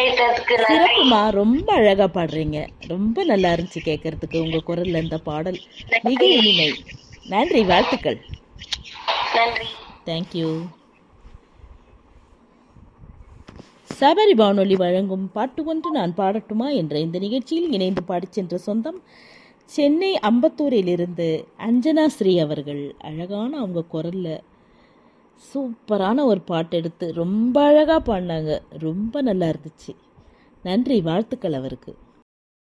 கேட்டதுக்கு நன்றி சிறப்புமா ரொம்ப அழகா பாடுறீங்க ரொம்ப நல்லா இருந்துச்சு கேட்கறதுக்கு உங்க குரல்ல இந்த பாடல் மிக இனிமை நன்றி வாழ்த்துக்கள் நன்றி தேங்க்யூ சபரி வானொலி வழங்கும் பாட்டு ஒன்று நான் பாடட்டுமா என்ற இந்த நிகழ்ச்சியில் இணைந்து பாடிச் சென்ற சொந்தம் சென்னை அம்பத்தூரிலிருந்து அஞ்சனா ஸ்ரீ அவர்கள் அழகான அவங்க குரல்ல சூப்பரான ஒரு பாட்டு எடுத்து ரொம்ப அழகாக பாடினாங்க ரொம்ப நல்லா இருந்துச்சு நன்றி வாழ்த்துக்கள் அவருக்கு